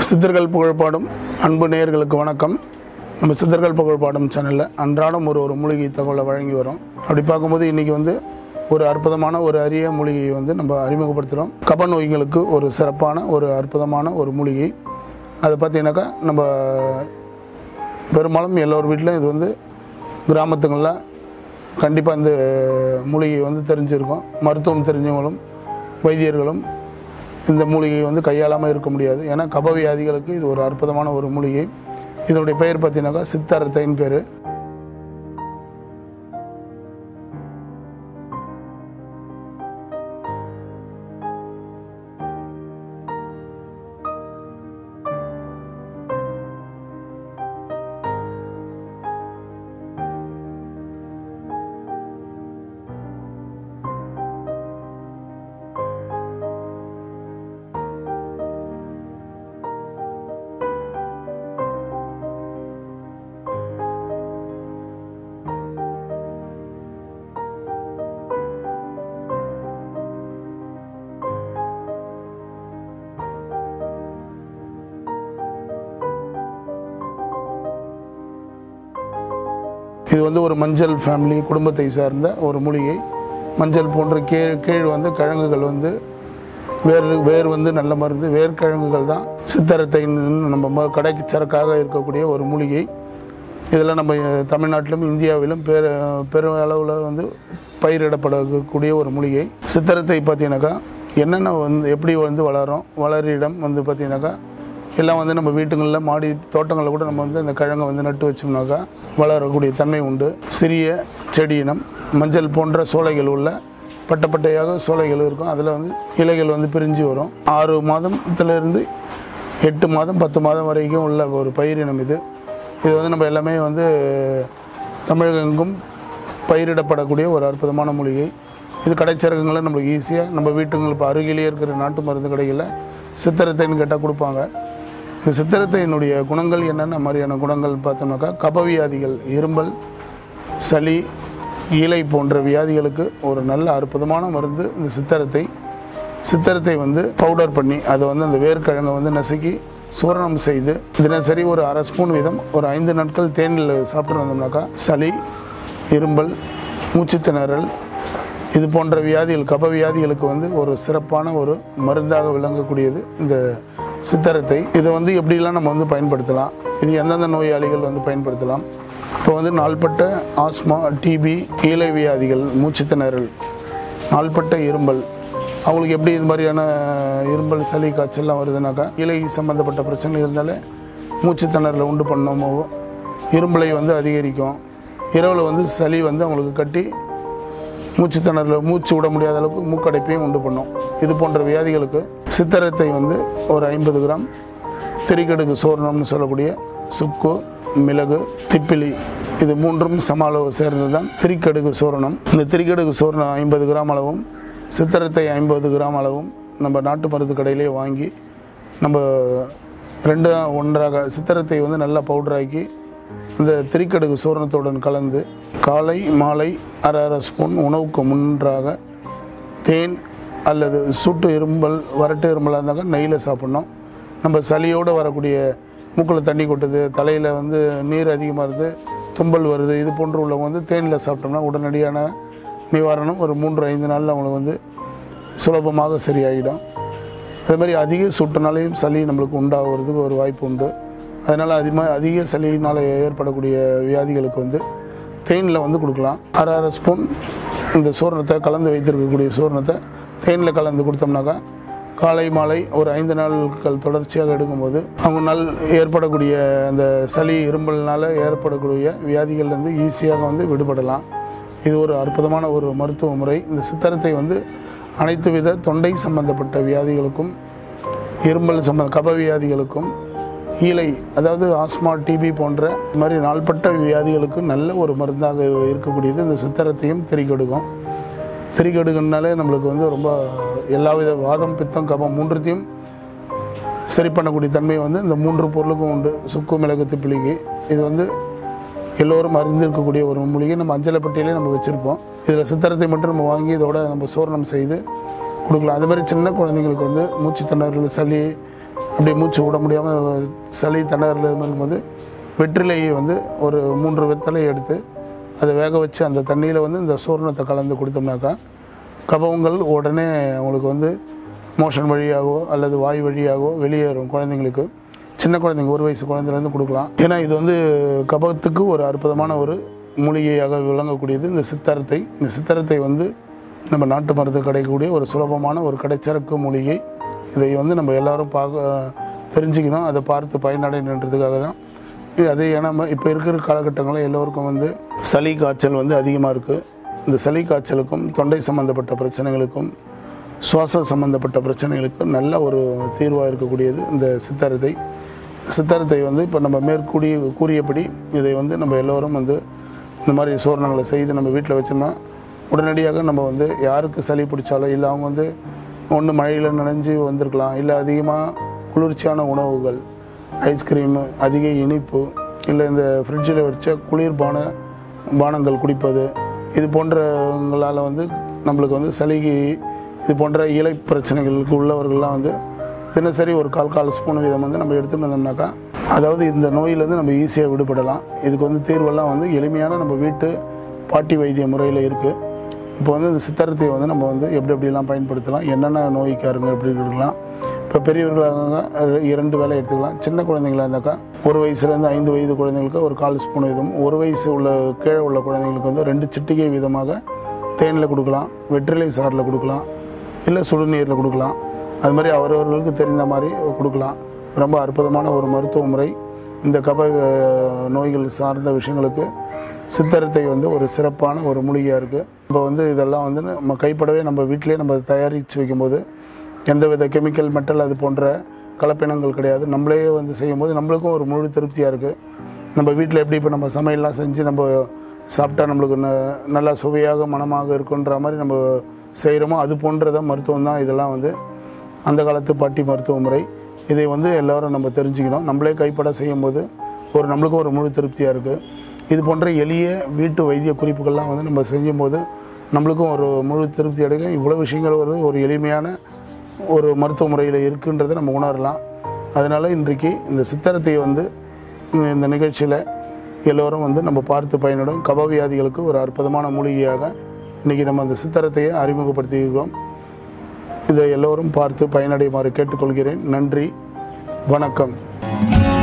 சித்தர்கள் புகழ்பாடும் அன்பு நேயர்களுக்கு வணக்கம் நம்ம சித்தர்கள் புகழ்பாடும் சேனலில் அன்றாடம் ஒரு ஒரு மூலிகை தகவலை வழங்கி வரோம் அப்படி பார்க்கும்போது இன்றைக்கி வந்து ஒரு அற்புதமான ஒரு அரிய மூலிகையை வந்து நம்ம அறிமுகப்படுத்துகிறோம் கப நோய்களுக்கு ஒரு சிறப்பான ஒரு அற்புதமான ஒரு மூலிகை அதை பார்த்தீங்கன்னாக்கா நம்ம பெரும்பாலும் எல்லோர் வீட்டிலும் இது வந்து கிராமத்துங்களில் கண்டிப்பாக இந்த மூலிகை வந்து தெரிஞ்சிருக்கும் மருத்துவம் தெரிஞ்சவங்களும் வைத்தியர்களும் இந்த மூலிகையை வந்து கையாளாமல் இருக்க முடியாது ஏன்னா கபவியாதிகளுக்கு இது ஒரு அற்புதமான ஒரு மூலிகை இதனுடைய பெயர் பார்த்தீங்கன்னாக்கா சித்தரத்தைன்னு பேர் இது வந்து ஒரு மஞ்சள் ஃபேமிலி குடும்பத்தை சார்ந்த ஒரு மூலிகை மஞ்சள் போன்ற கீழ் கீழ் வந்து கிழங்குகள் வந்து வேர் வேர் வந்து நல்ல மருந்து வேர்க்கிழங்குகள் தான் சித்தரத்தை நம்ம ம- கடைக்கு சரக்காக இருக்கக்கூடிய ஒரு மூலிகை இதில் நம்ம தமிழ்நாட்டிலும் இந்தியாவிலும் பெரு பெரும் அளவில் வந்து பயிரிடப்படக்கூடிய ஒரு மூலிகை சித்தரத்தை பார்த்தீங்கன்னாக்கா என்னென்ன வந்து எப்படி வந்து வளரும் வளர இடம் வந்து பார்த்தீங்கன்னாக்கா எல்லாம் வந்து நம்ம வீட்டுங்களில் மாடி தோட்டங்களில் கூட நம்ம வந்து அந்த கிழங்கை வந்து நட்டு வச்சோம்னாக்கா வளரக்கூடிய தன்மை உண்டு சிறிய செடி இனம் மஞ்சள் போன்ற சோலைகள் உள்ள பட்டப்பட்டையாக சோலைகள் இருக்கும் அதில் வந்து இலைகள் வந்து பிரிஞ்சு வரும் ஆறு மாதத்துலேருந்து எட்டு மாதம் பத்து மாதம் வரைக்கும் உள்ள ஒரு பயிரினம் இது இது வந்து நம்ம எல்லாமே வந்து தமிழகெங்கும் பயிரிடப்படக்கூடிய ஒரு அற்புதமான மூலிகை இது கடைச்சரகங்களை நம்மளுக்கு ஈஸியாக நம்ம வீட்டுங்கள் இப்போ அருகிலேயே இருக்கிற நாட்டு மருந்து கடைகளில் சித்திரத்தைன்னு கேட்டால் கொடுப்பாங்க இந்த சித்திரத்தையினுடைய குணங்கள் என்னென்ன மாதிரியான குணங்கள் பார்த்தோம்னாக்கா கபவியாதிகள் இரும்பல் சளி ஈலை போன்ற வியாதிகளுக்கு ஒரு நல்ல அற்புதமான மருந்து இந்த சித்திரத்தை சித்திரத்தை வந்து பவுடர் பண்ணி அதை வந்து அந்த வேர்க்கிழங்கை வந்து நசுக்கி சூரணம் செய்து தினசரி ஒரு அரை ஸ்பூன் வீதம் ஒரு ஐந்து நாட்கள் தேனில் சாப்பிட்டு வந்தோம்னாக்கா சளி இரும்பல் மூச்சுத்திணறல் இது போன்ற வியாதிகள் கப வியாதிகளுக்கு வந்து ஒரு சிறப்பான ஒரு மருந்தாக விளங்கக்கூடியது இந்த சித்தரத்தை இதை வந்து எப்படிலாம் நம்ம வந்து பயன்படுத்தலாம் இது எந்தெந்த நோயாளிகள் வந்து பயன்படுத்தலாம் இப்போ வந்து நாள்பட்ட ஆஸ்மா டிபி ஈலை வியாதிகள் மூச்சுத்திணறல் நாள்பட்ட இரும்பல் அவங்களுக்கு எப்படி இது மாதிரியான இரும்பல் சளி காய்ச்சல்லாம் வருதுனாக்கா இலை சம்மந்தப்பட்ட பிரச்சனை இருந்தாலே மூச்சு திணறலை உண்டு பண்ணோமோ இரும்பலை வந்து அதிகரிக்கும் இரவில் வந்து சளி வந்து அவங்களுக்கு கட்டி மூச்சு திணறல மூச்சு விட முடியாத அளவுக்கு மூக்கடைப்பையும் உண்டு பண்ணும் இது போன்ற வியாதிகளுக்கு சித்தரத்தை வந்து ஒரு ஐம்பது கிராம் திரிகடுகு சோர்ணம்னு சொல்லக்கூடிய சுக்கு மிளகு திப்பிலி இது மூன்றும் சம அளவு சேர்ந்தது தான் திரிக்கடுகு சோரணம் இந்த திரிக்கடுகு சோரணம் ஐம்பது கிராம் அளவும் சித்திரத்தை ஐம்பது கிராம் அளவும் நம்ம நாட்டு மருந்து கடையிலே வாங்கி நம்ம ரெண்டு ஒன்றாக சித்திரத்தை வந்து நல்லா பவுடராக்கி இந்த திரிக்கடுகு சூரணத்துடன் கலந்து காலை மாலை அரை அரை ஸ்பூன் உணவுக்கு முன்றாக தேன் அல்லது சுட்டு இரும்பல் வரட்டு இரும்பலாக இருந்தாக்க நெய்யில் சாப்பிட்ணும் நம்ம சளியோடு வரக்கூடிய மூக்கில் தண்ணி கொட்டுது தலையில் வந்து நீர் அதிகமாக வருது தும்பல் வருது இது போன்று உள்ளவங்க வந்து தேனில் சாப்பிட்டோம்னா உடனடியான நிவாரணம் ஒரு மூன்று ஐந்து நாளில் அவங்களுக்கு வந்து சுலபமாக சரியாயிடும் அதே மாதிரி அதிக சுட்டுனாலையும் சளி நம்மளுக்கு உண்டாகிறதுக்கு ஒரு வாய்ப்பு உண்டு அதனால் அதிகமாக அதிக சளியினால் ஏற்படக்கூடிய வியாதிகளுக்கு வந்து தேனில் வந்து கொடுக்கலாம் அரை அரை ஸ்பூன் இந்த சூரணத்தை கலந்து வைத்திருக்கக்கூடிய சூரணத்தை தேனில் கலந்து கொடுத்தோம்னாக்கா காலை மாலை ஒரு ஐந்து நாட்கள் தொடர்ச்சியாக எடுக்கும்போது அவங்க நாள் ஏற்படக்கூடிய அந்த சளி இரும்பல்னால ஏற்படக்கூடிய வியாதிகள்லேருந்து ஈஸியாக வந்து விடுபடலாம் இது ஒரு அற்புதமான ஒரு மருத்துவ முறை இந்த சித்தரத்தை வந்து அனைத்து வித தொண்டை சம்பந்தப்பட்ட வியாதிகளுக்கும் இருமல் சம்பந்த கப வியாதிகளுக்கும் ஈலை அதாவது ஆஸ்மா டிபி போன்ற இந்த மாதிரி நாள்பட்ட வியாதிகளுக்கு நல்ல ஒரு மருந்தாக இருக்கக்கூடியது இந்த சித்தரத்தையும் திரிகடுக்கும் திரிகடுகனாலே நம்மளுக்கு வந்து ரொம்ப எல்லாவித வாதம் பித்தம் கபம் மூன்றுத்தையும் சரி பண்ணக்கூடிய தன்மை வந்து இந்த மூன்று பொருளுக்கும் உண்டு சுக்கு மிளகு திப்பிலிக்கு இது வந்து எல்லோரும் அறிந்திருக்கக்கூடிய ஒரு மூலிகை நம்ம அஞ்சலைப்பட்டியிலே நம்ம வச்சுருப்போம் இதில் சித்திரத்தை மட்டும் நம்ம வாங்கி இதோட நம்ம சூரணம் செய்து கொடுக்கலாம் அது மாதிரி சின்ன குழந்தைங்களுக்கு வந்து மூச்சு திணறல் சளி அப்படியே மூச்சு விட முடியாமல் சளி திணறல் இது மாதிரி இருக்கும்போது வெற்றிலையை வந்து ஒரு மூன்று வெத்தலையை எடுத்து அதை வேக வச்சு அந்த தண்ணியில் வந்து இந்த சூர்ணத்தை கலந்து கொடுத்தோம்னாக்கா கபங்கள் உடனே அவங்களுக்கு வந்து மோஷன் வழியாகவோ அல்லது வாய் வழியாகவோ வெளியேறும் குழந்தைங்களுக்கு சின்ன குழந்தைங்க ஒரு வயசு குழந்தைலேருந்து கொடுக்கலாம் ஏன்னா இது வந்து கபத்துக்கு ஒரு அற்புதமான ஒரு மூலிகையாக விளங்கக்கூடியது இந்த சித்தரத்தை இந்த சித்தரத்தை வந்து நம்ம நாட்டு மருந்து கிடைக்கக்கூடிய ஒரு சுலபமான ஒரு கடைச்சரக்கு மூலிகை இதை வந்து நம்ம எல்லாரும் பார்க்க தெரிஞ்சுக்கணும் அதை பார்த்து பயனடைன்றதுக்காக தான் இது அதே ஏன்னா இப்போ இருக்கிற காலகட்டங்களில் எல்லோருக்கும் வந்து சளி காய்ச்சல் வந்து அதிகமாக இருக்குது இந்த சளி காய்ச்சலுக்கும் தொண்டை சம்பந்தப்பட்ட பிரச்சனைகளுக்கும் சுவாச சம்பந்தப்பட்ட பிரச்சனைகளுக்கும் நல்ல ஒரு தீர்வாக இருக்கக்கூடியது இந்த சித்தரத்தை சித்தரத்தை வந்து இப்போ நம்ம மேற்கூடி கூறியபடி இதை வந்து நம்ம எல்லோரும் வந்து இந்த மாதிரி சோரணங்களை செய்து நம்ம வீட்டில் வச்சோம்னா உடனடியாக நம்ம வந்து யாருக்கு சளி பிடிச்சாலோ இல்லை அவங்க வந்து ஒன்று மழையில் நனைஞ்சு வந்திருக்கலாம் இல்லை அதிகமாக குளிர்ச்சியான உணவுகள் ஐஸ்கிரீமு அதிக இனிப்பு இல்லை இந்த ஃப்ரிட்ஜில் வச்ச குளிர்பான பானங்கள் குடிப்பது இது போன்றவங்களால் வந்து நம்மளுக்கு வந்து சளி இது போன்ற இலை பிரச்சனைகளுக்கு உள்ளவர்கள்லாம் வந்து தினசரி ஒரு கால் கால் ஸ்பூன் வீதம் வந்து நம்ம எடுத்துகிட்டு வந்தோம்னாக்கா அதாவது இந்த நோயிலேருந்து நம்ம ஈஸியாக விடுபடலாம் இதுக்கு வந்து தீர்வெல்லாம் வந்து எளிமையான நம்ம வீட்டு பாட்டி வைத்திய முறையில் இருக்குது இப்போ வந்து இந்த சித்தரத்தை வந்து நம்ம வந்து எப்படி எப்படிலாம் பயன்படுத்தலாம் என்னென்ன நோய்க்காரங்க எப்படி இருக்கலாம் இப்போ பெரியவர்களாக இரண்டு வேலை எடுத்துக்கலாம் சின்ன குழந்தைங்களா இருந்தாக்கா ஒரு வயசுலேருந்து ஐந்து வயது குழந்தைங்களுக்கு ஒரு கால் ஸ்பூன் வீதம் ஒரு வயசு உள்ள கீழே உள்ள குழந்தைங்களுக்கு வந்து ரெண்டு சிட்டிகை வீதமாக தேனில் கொடுக்கலாம் வெற்றிலை சாறில் கொடுக்கலாம் இல்லை சுடுநீரில் கொடுக்கலாம் அது மாதிரி அவரவர்களுக்கு தெரிந்த மாதிரி கொடுக்கலாம் ரொம்ப அற்புதமான ஒரு மருத்துவ முறை இந்த கப அஹ், நோய்கள் சார்ந்த விஷயங்களுக்கு சித்தரத்தை வந்து ஒரு சிறப்பான ஒரு மூலிகையாக இருக்குது இப்போ வந்து இதெல்லாம் வந்து நம்ம கைப்படவே நம்ம வீட்டிலேயே நம்ம தயாரித்து வைக்கும்போது எந்தவித கெமிக்கல் மெட்டல் அது போன்ற கலப்பினங்கள் கிடையாது நம்மளே வந்து செய்யும்போது நம்மளுக்கும் ஒரு முழு திருப்தியாக இருக்குது நம்ம வீட்டில் எப்படி இப்போ நம்ம சமையல்லாம் செஞ்சு நம்ம சாப்பிட்டா நம்மளுக்கு ந- நல்லா சுவையாக மனமாக இருக்குன்ற மாதிரி நம்ம செய்கிறோமோ அது போன்றதான் மருத்துவம் தான் இதெல்லாம் வந்து அந்த காலத்து பாட்டி மருத்துவ முறை இதை வந்து எல்லாரும் நம்ம தெரிஞ்சுக்கணும் நம்மளே கைப்பட செய்யும்போது ஒரு நம்மளுக்கும் ஒரு முழு திருப்தியாக இருக்குது இது போன்ற எளிய வீட்டு வைத்திய குறிப்புகள்லாம் வந்து நம்ம செய்யும்போது நம்மளுக்கும் ஒரு முழு திருப்தி அடைக்கும் இவ்வளோ விஷயங்கள் ஒரு ஒரு எளிமையான ஒரு மருத்துவ முறையில் இருக்குன்றதை நம்ம உணரலாம் அதனால் இன்றைக்கு இந்த சித்தரத்தை வந்து உம், இந்த நிகழ்ச்சியில் எல்லோரும் வந்து நம்ம பார்த்து பயனிடும் கபவியாதிகளுக்கு ஒரு அற்புதமான மூலிகையாக இன்றைக்கி நம்ம அந்த சித்தரத்தையே அறிமுகப்படுத்தியிருக்கிறோம் இதை எல்லோரும் பார்த்து பயனடையுமாறு கேட்டுக்கொள்கிறேன் நன்றி வணக்கம்